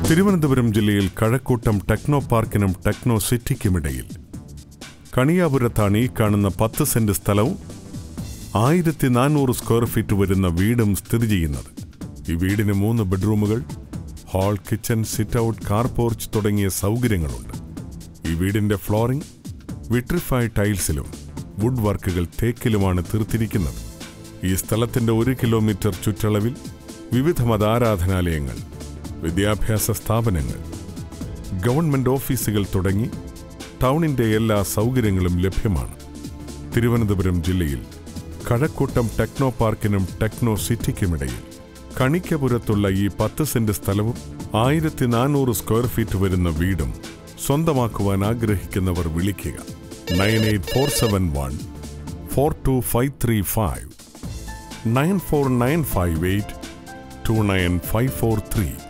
തിരുവനന്തപുരം ജില്ലയിൽ കഴക്കൂട്ടം ടെക്നോ പാർക്കിനും ടെക്നോ സിറ്റിക്കുമിടയിൽ കണിയാപുരത്താണ് ഈ കാണുന്ന പത്ത് സെന്റ് സ്ഥലവും ആയിരത്തി നാനൂറ് സ്ക്വയർ ഫീറ്റ് വരുന്ന വീടും സ്ഥിതി ചെയ്യുന്നത് ഈ വീടിന് മൂന്ന് ബെഡ്റൂമുകൾ hall kitchen sit out car porch തുടങ്ങിയ സൗകര്യങ്ങളുണ്ട് ഈ വീടിന്റെ ഫ്ലോറിംഗ് വിട്രിഫൈഡ് ടൈൽസിലും വുഡ് വർക്കുകൾ തേക്കിലുമാണ് തീർത്തിരിക്കുന്നത് ഈ സ്ഥലത്തിന്റെ ഒരു കിലോമീറ്റർ ചുറ്റളവിൽ വിവിധ മതാരാധനാലയങ്ങൾ വിദ്യാഭ്യാസ സ്ഥാപനങ്ങൾ ഗവൺമെന്റ് ഓഫീസുകൾ തുടങ്ങി ടൗണിന്റെ എല്ലാ സൗകര്യങ്ങളും ലഭ്യമാണ് തിരുവനന്തപുരം ജില്ലയിൽ കഴക്കൂട്ടം ടെക്നോ പാർക്കിനും ടെക്നോ സിറ്റിക്കുമിടയിൽ കണിക്കപുരത്തുള്ള ഈ പത്ത് സെന്റ് സ്ഥലവും ആയിരത്തി നാനൂറ് സ്ക്വയർ ഫീറ്റ് വരുന്ന വീടും സ്വന്തമാക്കുവാൻ ആഗ്രഹിക്കുന്നവർ വിളിക്കുക nine eight four seven one four two five three five nine four nine five eight two nine five four three